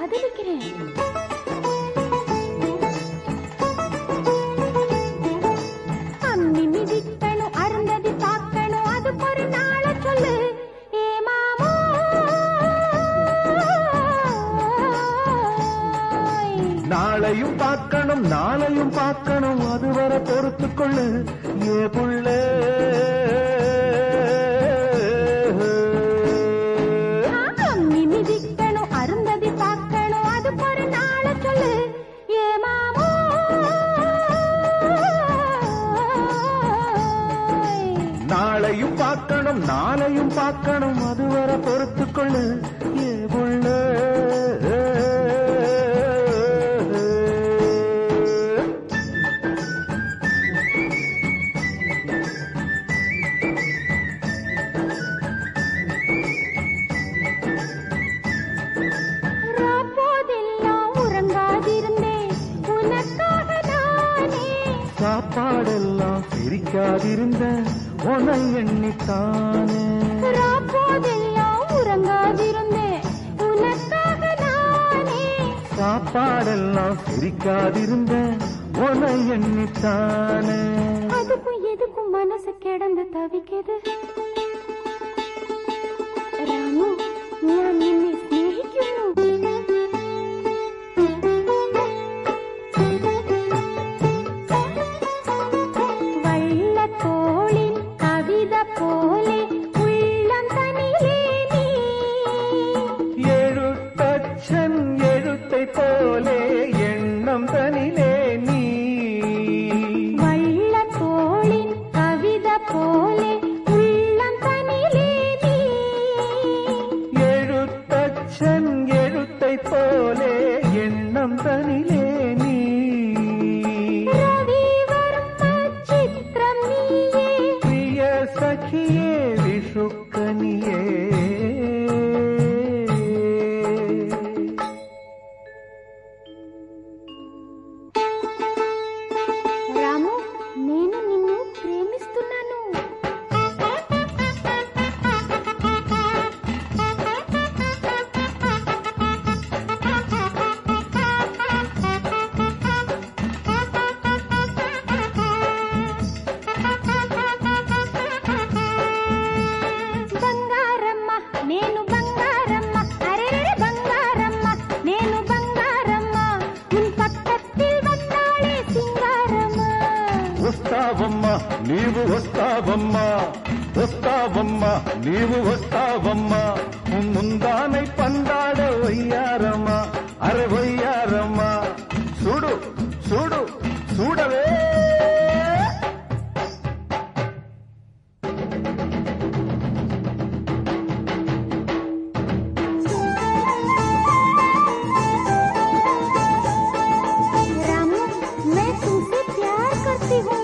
காதலிக்கிறேன் அம்மி மிதிக்கணும் அருந்ததி பார்க்கணும் அதுக்கு ஒரு நாள சொல்லு ஏ மாமோ நாளையும் பார்க்கணும் நாளையும் பார்க்கணும் அதுவரை பொறுத்து கொள்ளு ஏ புள்ள அம்மி மிதிக்கணும் அருந்ததி பார்க்கணும் அதுக்கு ஒரு நாள சொல்லு ஏ மாமோ நாளையும் பார்க்கணும் நாளையும் பார்க்கணும் அதுவரை பொறுத்து கொள்ளு ஏ புள்ள ராப்போதெல்லாம் உறங்காதிருந்தேன் உனக்காக நானே சாப்பாடெல்லாம் சிரிக்காதிருந்த உனை எண்ணித்தானே ராப்போதெல்லாம் உறங்காதிருந்தேன் உனக்காக நானே சாப்பாடெல்லாம் சிரிக்காதிருந்த உனை எண்ணித்தானே அதுக்கும் எதுக்கும் மனசு கிடந்து தவிக்குது ராமு ഞാൻ നിന്നെ സ്നേഹിക്കുന്നു വള്ളത്തോളിൻ കവിത പോലെ ഉള്ളം തനിലേ നീ எழுத்தச்சன் எழுத்தை போலே எண்ணம் தனிலே நீ വള്ളത്തോളിൻ കവിത പോലെ ഉള്ളം തനിലേ നീ எழுத்தச்சன் எழுத்தை போலே எண்ணம் தனிலே நீ രവിവർമ്മ ചിത്രം നീയേ பிரிய சகியே விஷுக்கனியே రాము నేను నిన్ను ప్రేమిస్తున్నాను బంగారమ్మ నేను బంగారమ్మ అరెరే బంగారమ్మ నేను బంగారమ్మ உன் பக்கத்தில் வந்தாளே சிங்காரம்மா వస్తావమ్మా నీవు వస్తావమ్మా వస్తావమ్మా నీవు వస్తావమ్మా ముందానై పందాడ వయ్యారమ్మా అరే వయ్యారమ్మా చూడు చూడు చూడవే रामू मैं तुमसे प्यार करती हूँ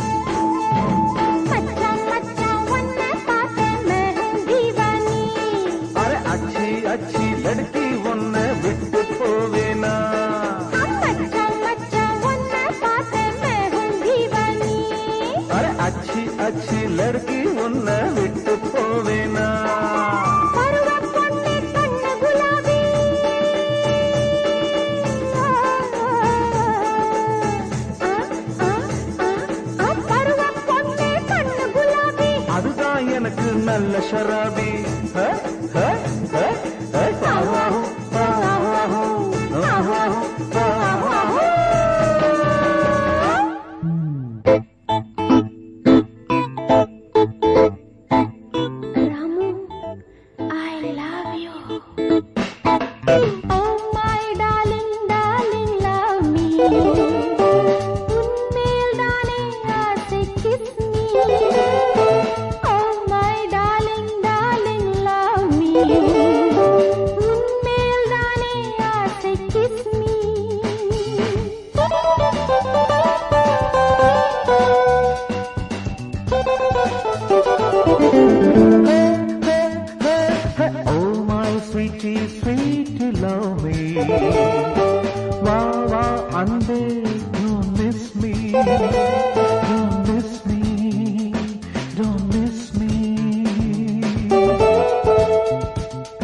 मच्चा मच्चा वन्ने पाते मैं हूँ दीवानी అరే అచ్చి అచ్చి లడ్కి ఉన్న విట్టు పోవేనా हम मच्चा मच्चा वन्ने पाते मैं हूँ दीवानी అరే అచ్చి అచ్చి లడ్కి ఉన్న విట్టు పోవేనా பருவ பொண்ணு கண்ணு குலாபி ஆ, ஆ, ஆ, ஆ, பருவ பொண்ணு கண்ணு குலாபி அதுதான் எனக்கு நல்ல ஷராபி ஹ, ஹ, ஹ, ஹ, பாவாஹு, பாவாஹு, ஆஹாஹு, பாவாஹு. Ramu, I love you. Oh my darling, darling, love me. உன்மேல் தானே ஆசை kiss me. Oh my darling, darling, love me. உன்மேல் தானே ஆசை kiss Oh my sweetie, sweetie, love me. வா வா அன்பே don't miss me don't miss me don't miss me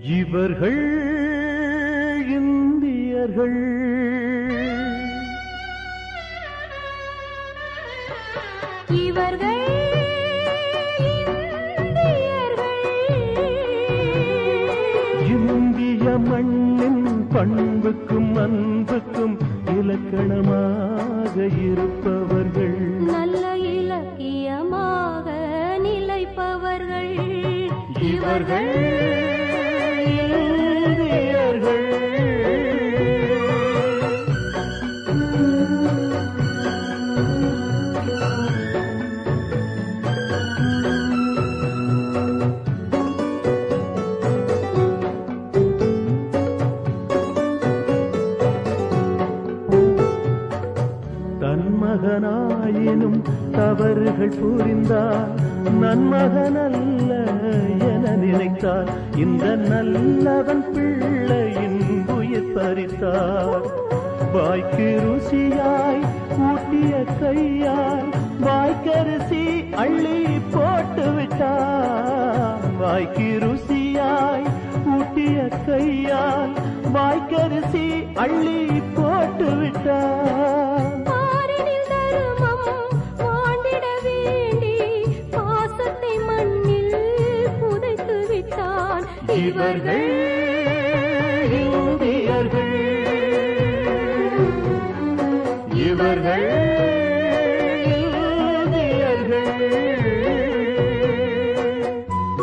இவர்கள் இந்தியர்கள் இவர்கள் இந்தியர்கள் இந்திய மண்ணின் பண்புக்கும் அன்புக்கும் இலக்கணமாக இருப்பவர்கள் நல்ல இலக்கியமாக நிலைப்பவர்கள் இவர்கள் இந்தியர்கள் தன்மகனாயினும் தவறுகள் புரிந்தார் நன்மகனல்ல என நினைத்தார் இந்த நல்லவன் பிள்ளையின் உயிர் பறித்தார் வாய்க்கு ருசியாய் ஊட்டிய கையால் வாய்க்கரிசி அள்ளி போட்டு விட்டார் வாய்க்கு ருசியாய் ஊட்டிய கையால் வாய்க்கரிசி அள்ளி போட்டு விட்டார் பாரினில் தருமம் மாண்டிட வேண்டி பாசத்தை மண்ணில் புதைத்து விட்டான் இவர்கள் இந்தியர்கள் இவர்கள் இந்தியர்கள்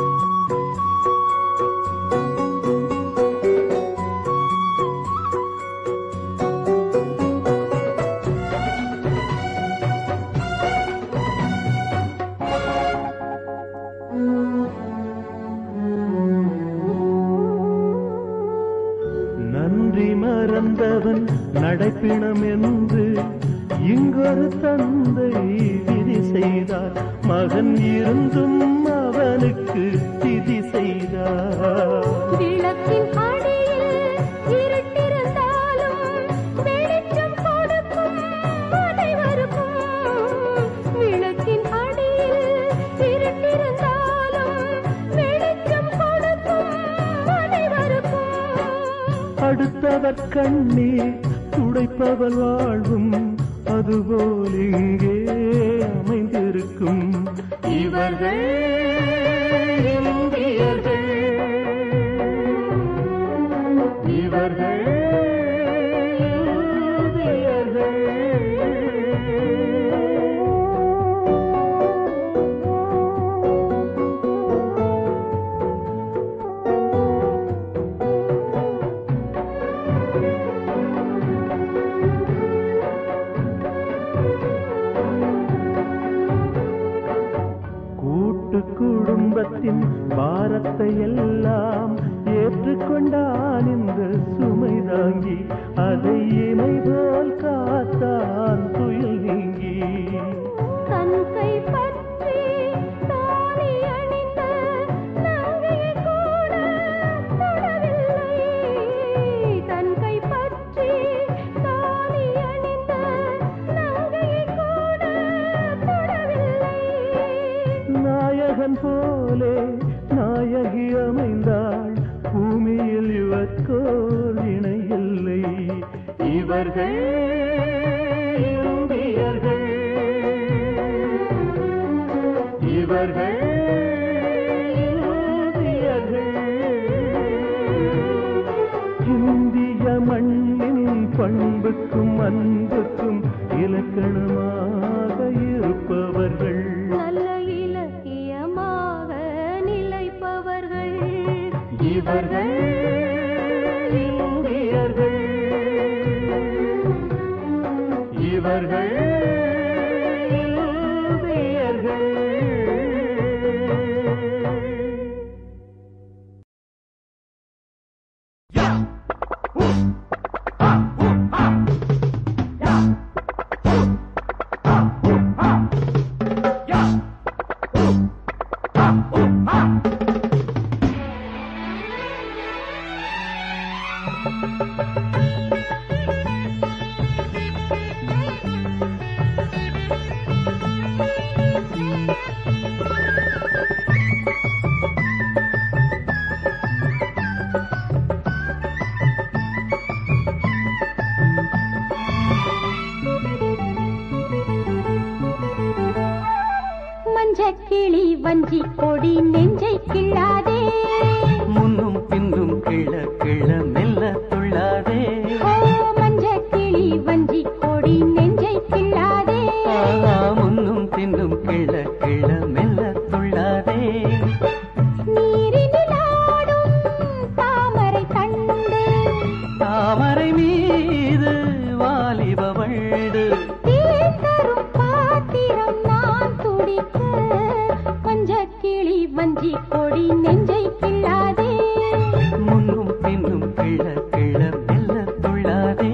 நன்றி மறந்தவன் நடைப்பிணம் என்று இங்கொரு தந்தை விதி செய்தார் மகன் இருந்தும் அவனுக்கு திதி செய்தார் விளக்கின் அடியில் இருட்டிருந்தாலும் வெளிச்சம் கொடுக்கும் அனைவருக்கும் விளக்கின் அடியில் இருட்டிருந்தாலும் வெளிச்சம் கொடுக்கும் அனைவருக்கும் அடுத்தவர் கண்ணீர் துடைப்பவள் வாழ்வும் அதுபோல் இங்கே அமைந்திருக்கும் இவர்கள் இந்தியர்கள் இவர்கள் இந்தியர்கள் கூட்டு குடும்பத்தின் பாரத்தை எல்லாம் ஏற்றுக்கொண்டான் இந்த சுமை தாங்கி அதை இமை போல் காத்தான் துயில் நீங்கி தன் கை பற்றி தாலி அணிந்த நங்கையை கூட தொடவில்லை தன் கை பற்றி தாலி அணிந்த நங்கையை கூட தொடவில்லை நாயகன் போலே நாயகி அமைந்தாள் பூமியில் இவர்கோர் இணையில்லை இவர்கள் இந்தியர்கள் இவர்கள் இந்தியர்கள் இந்திய மண்ணின் பண்புக்கும் அன்புக்கும் இலக்கணமாக இருப்பவர்கள் நல்ல இலக்கியமாக நிலைப்பவர்கள் இவர்கள் இந்தியர்கள் இவர்கள் இந்தியர்கள் மஞ்சக்கிளி வஞ்சி கொடி நெஞ்சை கிள்ளாதே முன்னும் பின்னும் கிள கிள மெல்ல துள்ளாதே ஓ மஞ்சக்கிளி வஞ்சி கொடி நெஞ்சை கிள்ளாதே ஆஹா, முன்னும் பின்னும் கிள கிள மெல்ல துள்ளாதே நீரினில் ஆடும் தாமரை தண்டு தாமரை மீது வாலிப வண்டு தேன் தரும் பாத்திரம் நான் துடிக்க மஞ்சக்கிளி வஞ்சி கொடி நெஞ்சை கிள்ளாதே முன்னும் பின்னும் கிள கிள மெல்ல துள்ளாதே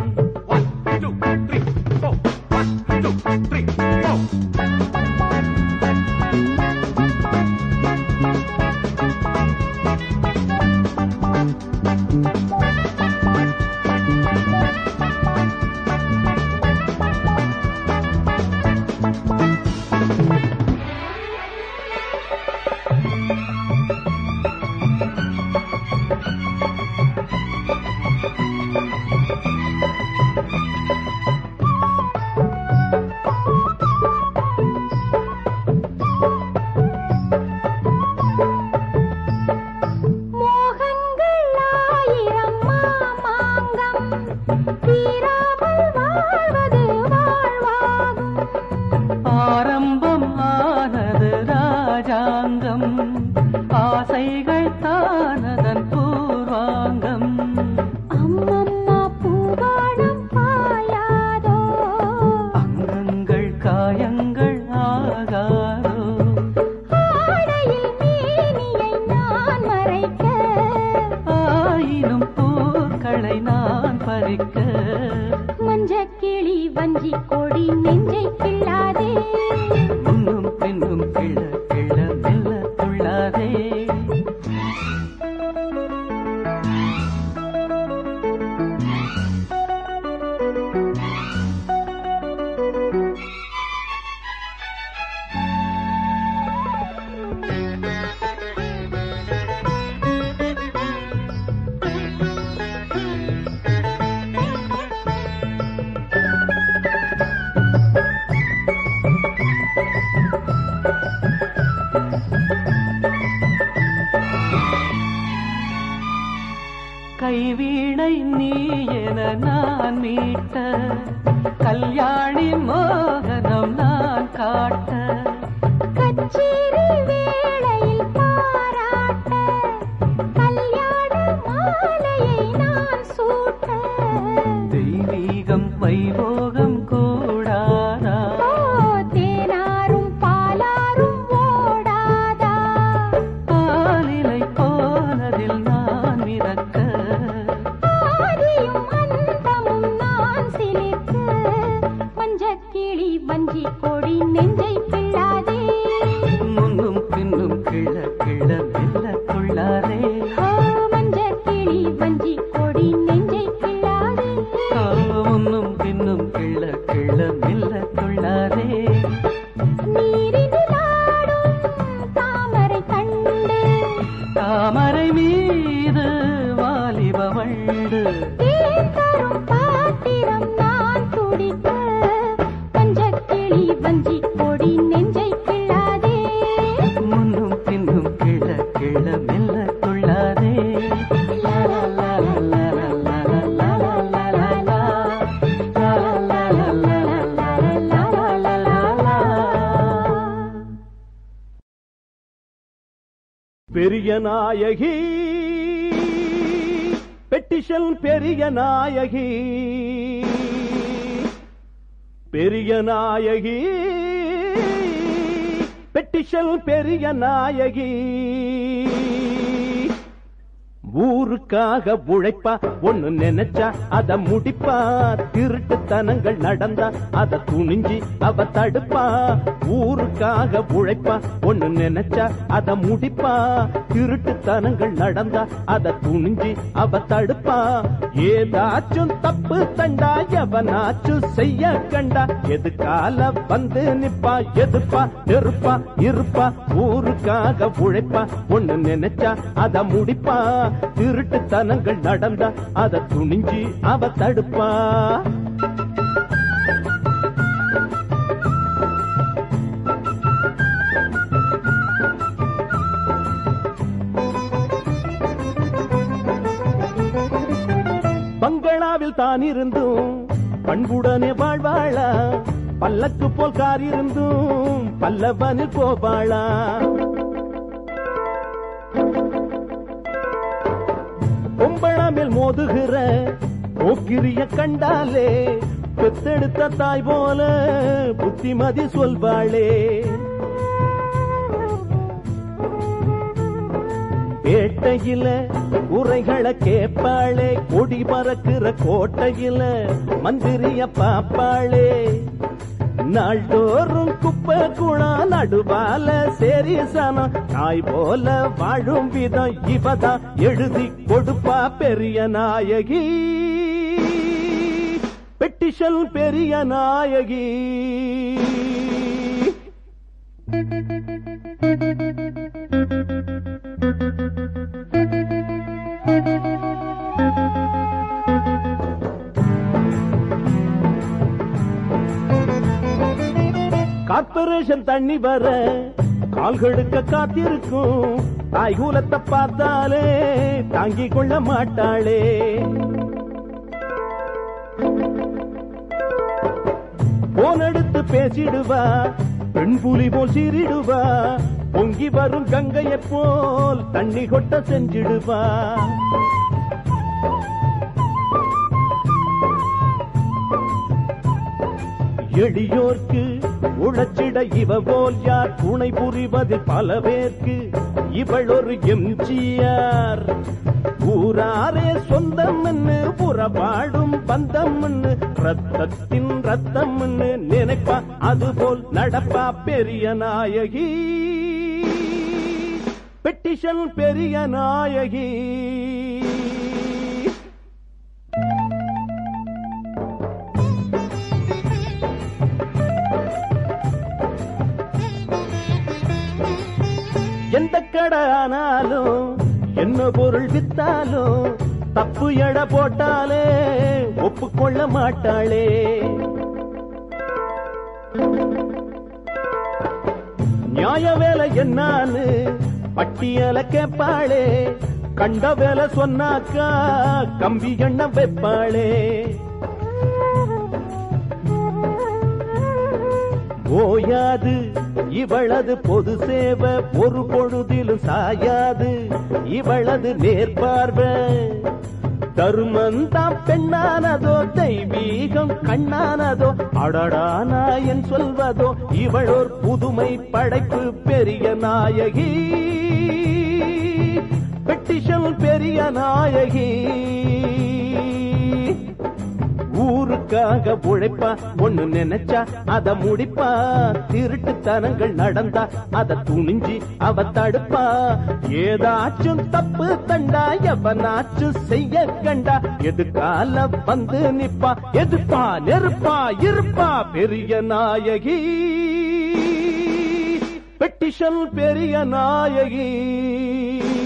மோகங்கள் ஆயிரம் மாமாங்கம் தீராமல் வாழ்வது வாழ்வாகும் ஆரம்பம் ஆனது ராஜாங்கம் ஆசைகள் தானதன் பூர்வாங்கம் அம்மம்மா பூவாடும் பாயாதோ அங்கங்கள் காயங்கள் ஆகாதோ ஆடையில் மேனியை நான் மறைக்க ஆயினும் பூக்களை நான் பறிக்க மஞ்சக்கிளி வஞ்சி கொடி நெஞ்சை கிள்ளாதே முன்னும் பின்னும் கிள கிள மெல்ல துள்ளாதே கைவீணை நீ என நான் மீட்ட கல்யாணி மோகனம் நான் காட்ட கச்சேரி வேளையில் பாராட்ட கல்யாண மாலையை நான் சூட்ட தெய்வீகம் வைபோகம் கூடாதா ஓ தேனாரும் பாலாரும் ஓடாதா பாலிலை போனதில் நான் மிதக்க ஆதியும் அந்தமும் நான் சிலிர்க்க மஞ்சக்கிளி வஞ்சி கொடி நெஞ்சை கிள்ளாதே முன்னும் பின்னும் கிள கிள மெல்ல துள்ளாதே ஓ மஞ்சக்கிளி வஞ்சி கொடி நெஞ்சை கிள்ளாதே ஆ, முன்னும் பின்னும் கிள கிள மெல்ல துள்ளாதே நீரினில் ஆடும் தாமரை தண்டு தாமரை மீது வாலிப வண்டு தேன் தரும் பாத்திரம் நான் துடிக்க மஞ்சக்கிளி வஞ்சி கொடி நெஞ்சை கிள்ளாதே முன்னும் பின்னும் கிள கிள மெல்ல துள்ளாதே லா, லா, லா, லா, லா, லா, லா, லா, லா, லா, லா. லா, லா, லா, லா, லா, லா, லா, லா, லா, லா. பெரிய நாயகி பெட்டிஷன் பெரிய நாயகி பெரிய நாயகி பெட்டிஷன் பெரிய நாயகி ஊருக்காக உழைப்பா ஒண்ணு நினைச்சா அத முடிப்பா திருட்டுத்தனங்கள் நடந்தா அத துணிஞ்சி அவ தடுப்பா ஊருக்காக உழைப்பா ஒண்ணு நினைச்சா அத முடிப்பா திருட்டுத்தனங்கள் நடந்தா அத துணிஞ்சி அவ தடுப்பா ஏதாச்சும் தப்பு தண்டா எவனாச்சும் செய்ய கண்டா எதுக்கால வந்து நிப்பா எதுப்பா நெருப்பா இருப்பா ஊருக்காக உழைப்பா ஒண்ணு நினைச்சா அத முடிப்பா திருட்டுத்தனங்கள் நடந்தா அத துணிஞ்சி அவ தடுப்பா பணம் தான் இருந்தும் பண்புடனே வாழ்வாளா பல்லக்கு போல் கார் இருந்தும் பல்லவனில் போவாளா பொம்பளமில் மோதுகிற போக்கிரிய கண்டாலே பெத்தெடுத்த தாய் போல புத்திமதி சொல்வாளே பேட்டையில உரைகளை கேட்பாளே கொடி பறக்கிற கோட்டையில மந்திரிய பாப்பாளே நாள்தோறும் குப்பை குணம் நடுவால சேரி சனம் தாய் போல வாழும் விதம் இவதான் எழுதி கொடுப்பா பெரிய நாயகி பெட்டிஷல் பெரிய நாயகி கார்பரேஷன் தண்ணி வர கால்கடுக்க காத்திருக்கும் தாய் கூலத்தை பார்த்தாலே தாங்கிக் கொள்ள மாட்டாளே போன் எடுத்து பேசிடுவா பெண் புலி போல் சீரிடுவா பொங்கி வரும் கங்கையைப் போல் தண்ணி கொட்ட செஞ்சிடுவா எளியோர்க்கு உழைச்சிட இவ போல் யார் துணை புரிவது பல பேர்க்கு இவள் ஒரு எம்ஜிஆர் ஊராரே சொந்தம் புறபாடும் பந்தம் ரத்தத்தின் ரத்தம் நினைப்பா அதுபோல் நடப்பா பெரிய நாயகி பெட்டிஷன் பெரிய நாயகி எந்த கடை ஆனாலும் என்ன பொருள் வித்தாலும் தப்பு எட போட்டாலே ஒப்புக்கொள்ள மாட்டாளே நியாய வேலை என்னான்னு பட்டியல கேட்பாளே கண்ட வேலை சொன்னாக்கா கம்பி எண்ணம் வைப்பாளே ஓயாது இவளது பொது சேவை ஒரு பொழுதிலும் சாயாது இவளது நேர்பார்வை தருமந்தாம் பெண்ணானதோ தெய்வீகம் கண்ணானதோ அடடா நாயன் சொல்வதோ இவளோர் புதுமை படைப்பு பெரிய நாயகி பெட்டிஷன் பெரிய நாயகி ஊருக்காக உழைப்பா ஒண்ணு நினைச்சா அத முடிப்பா திருட்டுத்தனங்கள் நடந்தா அத துணிஞ்சி அவ தடுப்பா ஏதாச்சும் தப்பு தண்டா எவனாச்சும் செய்ய கண்டா எதுக்கால வந்து நிப்பா எதுப்பா நெருப்பா இருப்பா பெரிய நாயகி பெட்டிஷன் பெரிய நாயகி